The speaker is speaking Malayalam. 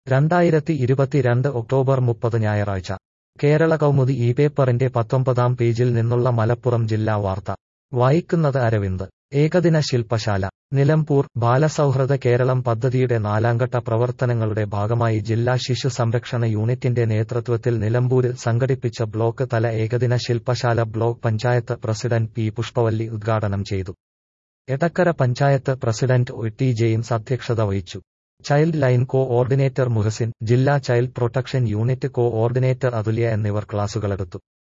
രണ്ടായിരത്തി ഇരുപത്തിരണ്ട് ഒക്ടോബർ മുപ്പത് ഞായറാഴ്ച കേരള കൗമുദി ഈ പേപ്പറിന്റെ പത്തൊമ്പതാം പേജിൽ നിന്നുള്ള മലപ്പുറം ജില്ലാ വാർത്ത വായിക്കുന്നത് അരവിന്ദ് ഏകദിന ശില്പശാല നിലമ്പൂർ ബാലസൗഹൃദ കേരളം പദ്ധതിയുടെ നാലാംഘട്ട പ്രവർത്തനങ്ങളുടെ ഭാഗമായി ജില്ലാ ശിശു സംരക്ഷണ യൂണിറ്റിന്റെ നേതൃത്വത്തിൽ നിലമ്പൂരിൽ സംഘടിപ്പിച്ച ബ്ലോക്ക് തല ഏകദിന ശില്പശാല block panchayat president P Pushpavalli ഉദ്ഘാടനം ചെയ്തു Edakkara panchayat president O T James അധ്യക്ഷത വഹിച്ചു child line coordinator Muhsin ജില്ലാ child protection unit coordinator Athulya എന്നിവർ ക്ലാസുകളെടുത്തു